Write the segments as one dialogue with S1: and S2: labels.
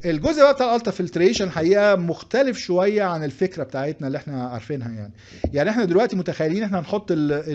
S1: الجزء بقى بتاع الالترا فلتريشن الحقيقه مختلف شويه عن الفكره بتاعتنا اللي احنا عارفينها يعني يعني احنا دلوقتي متخيلين احنا هنحط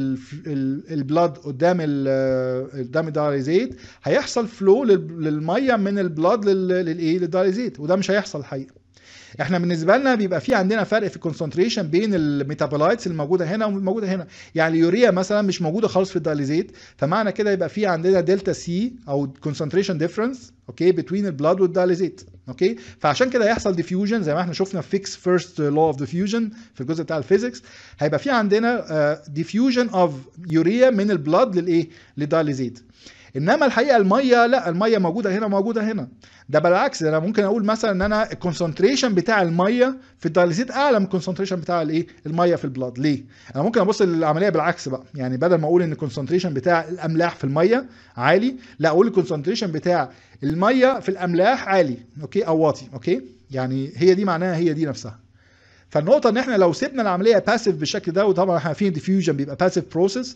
S1: البلاد قدام ال قدام الدايليزيت هيحصل فلو للميه من البلاد للايه للدايليزيت وده مش هيحصل الحقيقه احنا بالنسبه لنا بيبقى في عندنا فرق في الكونسنتريشن بين الميتابولايتس الموجوده هنا والموجوده هنا يعني اليوريا مثلا مش موجوده خالص في الدايليزيت فمعنى كده يبقى في عندنا دلتا سي او كونسنتريشن ديفرنس اوكي بين البلاد والدايليزيت اوكي فعشان كده يحصل ديفيوجن زي ما احنا شفنا في فيكس فيرست لو اوف ديفيوجن في الجزء بتاع الفيزيكس هيبقى في عندنا ديفيوجن اوف يوريا من البلاد للايه للدايليزيت انما الحقيقه الميه لا الميه موجوده هنا موجوده هنا ده بالعكس انا ممكن اقول مثلا ان انا الكونسنتريشن بتاع الميه في الدايليزيت اعلى من الكونسنتريشن بتاع الايه الميه في البلاد ليه انا ممكن ابص للعمليه بالعكس بقى يعني بدل ما اقول ان الكونسنتريشن بتاع الاملاح في الميه عالي لا اقول الكونسنتريشن بتاع الميه في الاملاح عالي اوكي او واطي اوكي يعني هي دي معناها هي دي نفسها فالنقطه ان احنا لو سيبنا العمليه باسيف بالشكل ده وطبعا احنا عارفين ديفيوجن بيبقى باسيف بروسيس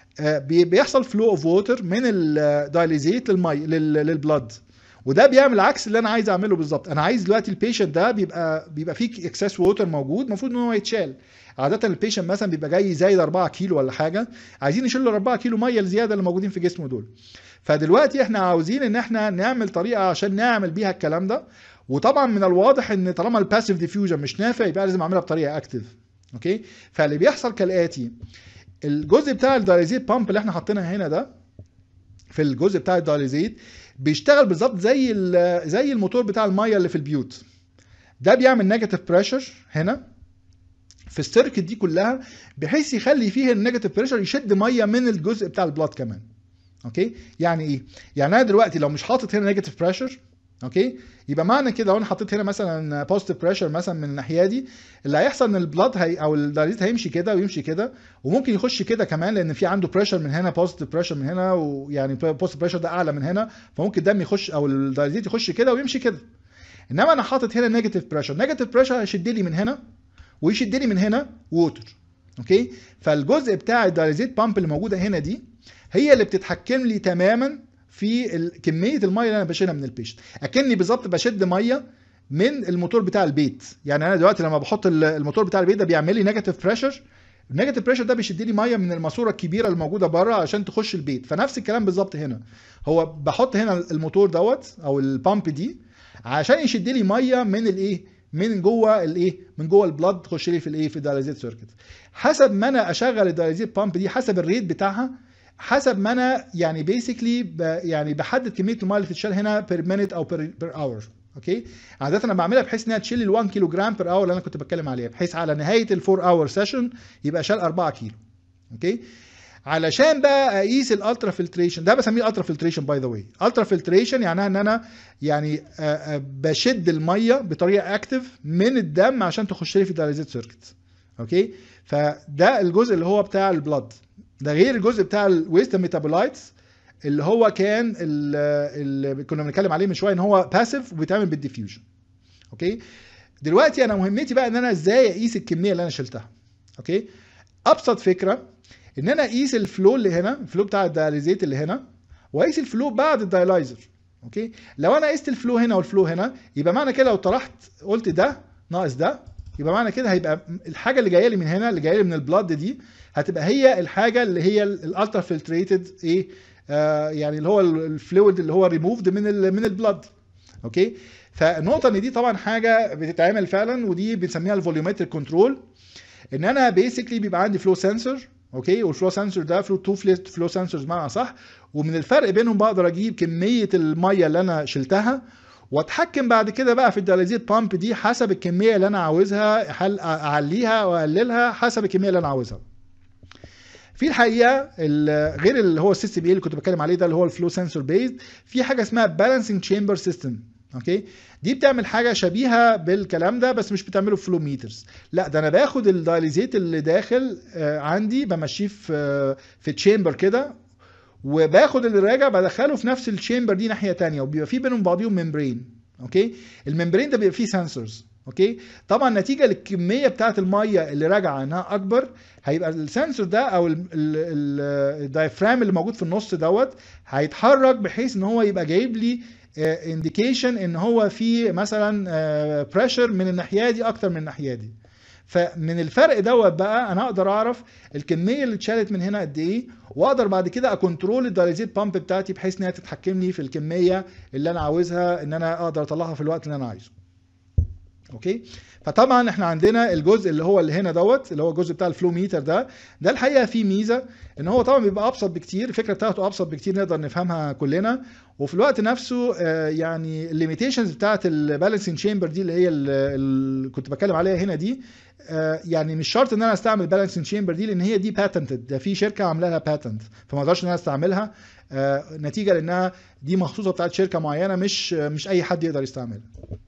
S1: بيحصل فلو اوف ووتر من الدايليزيت للمي للبلد وده بيعمل عكس اللي انا عايز اعمله بالظبط انا عايز دلوقتي البيشنت ده بيبقى بيبقى فيه اكسس ووتر موجود المفروض ان هو يتشال عاده البيشنت مثلا بيبقى جاي زايد 4 كيلو ولا حاجه عايزين نشيل له 4 كيلو ميه الزياده اللي موجودين في جسمه دول فدلوقتي احنا عاوزين ان احنا نعمل طريقه عشان نعمل بيها الكلام ده وطبعا من الواضح ان طالما الباسيف ديفيوجن مش نافع يبقى لازم اعملها بطريقه اكتف اوكي فاللي بيحصل كالاتي الجزء بتاع الدايليزيت بامب اللي احنا حاطينها هنا ده في الجزء بتاع الدايليزيت بيشتغل بالظبط زي زي الموتور بتاع الميه اللي في البيوت ده بيعمل نيجاتيف بريشر هنا في السيركت دي كلها بحيث يخلي فيه النيجاتيف بريشر يشد ميه من الجزء بتاع البلاد كمان اوكي يعني ايه يعني انا دلوقتي لو مش حاطط هنا نيجاتيف بريشر اوكي يبقى معنى كده لو انا حطيت هنا مثلا بوزيتيف بريشر مثلا من الناحيه دي اللي هيحصل ان البلاد هي او الدايليت هيمشي كده ويمشي كده وممكن يخش كده كمان لان في عنده بريشر من هنا بوزيتيف بريشر من هنا ويعني بوزيتيف بريشر ده اعلى من هنا فممكن الدم يخش او الدايليت يخش كده ويمشي كده انما انا حاطط هنا نيجاتيف بريشر نيجاتيف بريشر هيشد لي من هنا ويشد لي من هنا ووتر اوكي فالجزء بتاع الدايليزيت بامب اللي موجوده هنا دي هي اللي بتتحكم لي تماما في كميه الميه اللي انا بشيلها من البيشنت اكني بالظبط بشد ميه من الموتور بتاع البيت يعني انا دلوقتي لما بحط الموتور بتاع البيت ده بيعمل لي نيجاتيف بريشر النيجاتيف بريشر ده بيشد لي ميه من الماسوره الكبيره اللي موجوده بره عشان تخش البيت فنفس الكلام بالظبط هنا هو بحط هنا الموتور دوت او البامب دي عشان يشد لي ميه من الايه من جوه الايه من جوه البلاد تخش لي في الايه في الدايليزيت سيركت حسب ما انا اشغل الدايليزيت بامب دي حسب الريت بتاعها حسب ما انا يعني بيسكلي يعني بحدد كميه الميه اللي تتشال هنا بير مينيت او بير بير اور اوكي عاده انا بعملها بحيث انها تشيل ال 1 كيلو جرام بير اور اللي انا كنت بتكلم عليها بحيث على نهايه ال 4 اور سيشن يبقى شال 4 كيلو اوكي علشان بقى اقيس الالترا فلتريشن ده بسميه الالترا فلتريشن باي ذا واي الترا فلتريشن يعني ان انا يعني بشد الميه بطريقه اكتف من الدم عشان تخش لي في الدايليزيت سيركت اوكي فده الجزء اللي هو بتاع البلد ده غير الجزء بتاع الويست ميتابولايتس اللي هو كان اللي كنا بنتكلم عليه من شويه ان هو باسيف وبيتعمل بالديفيوجن اوكي دلوقتي انا مهمتي بقى ان انا ازاي اقيس الكميه اللي انا شلتها اوكي ابسط فكره ان انا اقيس الفلو اللي هنا الفلو بتاع الدياليزيت اللي هنا واقيس الفلو بعد الدايلايزر اوكي لو انا قست الفلو هنا والفلو هنا يبقى معنى كده لو طرحت قلت ده ناقص ده يبقى معنى كده هيبقى الحاجه اللي جايه لي من هنا اللي جايه لي من البلاد دي هتبقى هي الحاجه اللي هي الالترا فلتريتد ايه آه يعني اللي هو الفلويد اللي هو ريموفد من ال من البلاد اوكي فالنقطه ان دي طبعا حاجه بتتعمل فعلا ودي بنسميها الفوليومتريك كنترول ان انا بيسكلي بيبقى عندي فلو سنسور اوكي والفلو سنسور ده فلو تو فلو سنسورز بمعنى صح ومن الفرق بينهم بقدر اجيب كميه الميه اللي انا شلتها واتحكم بعد كده بقى في الدياليزيت بامب دي حسب الكميه اللي انا عاوزها حل اعليها واقللها حسب الكميه اللي انا عاوزها في الحقيقه غير اللي هو السي بي اللي كنت بتكلم عليه ده اللي هو الفلو سنسور بيزد في حاجه اسمها بالانسنج تشامبر سيستم اوكي دي بتعمل حاجه شبيهه بالكلام ده بس مش بتعمله في فلو ميترز لا ده انا باخد الدايليزيت اللي داخل عندي بمشيه في في تشامبر كده وباخد اللي راجع بدخله في نفس الشامبر دي ناحيه تانية وبيبقى في بينهم بعضيهم ممبرين اوكي الممبرين ده بيبقى فيه سنسورز اوكي طبعا نتيجه للكميه بتاعه الميه اللي راجعه انها اكبر هيبقى السنسور ده او الدايفرام اللي موجود في النص دوت هيتحرك بحيث ان هو يبقى جايب لي انديكيشن ان هو في مثلا بريشر من الناحيه دي اكتر من الناحيه دي فمن الفرق دوت بقى انا اقدر اعرف الكميه اللي اتشالت من هنا قد ايه واقدر بعد كده اكونترول الدايليزيت بامب بتاعتي بحيث انها تتحكم لي في الكميه اللي انا عاوزها ان انا اقدر اطلعها في الوقت اللي انا عايزه اوكي فطبعا احنا عندنا الجزء اللي هو اللي هنا دوت اللي هو الجزء بتاع الفلو ميتر ده ده الحقيقه فيه ميزه ان هو طبعا بيبقى ابسط بكتير الفكره بتاعته ابسط بكتير نقدر نفهمها كلنا وفي الوقت نفسه آه، يعني الليميتيشنز بتاعت البالانسنج تشامبر دي اللي هي اللي كنت بتكلم عليها هنا دي آه، يعني مش شرط ان انا استعمل بالانسنج تشامبر دي لان هي دي باتنتد ده في شركه عامله لها باتنت فما اقدرش ان انا استعملها آه، نتيجه لانها دي مخصوصه بتاعت شركه معينه مش مش اي حد يقدر يستعملها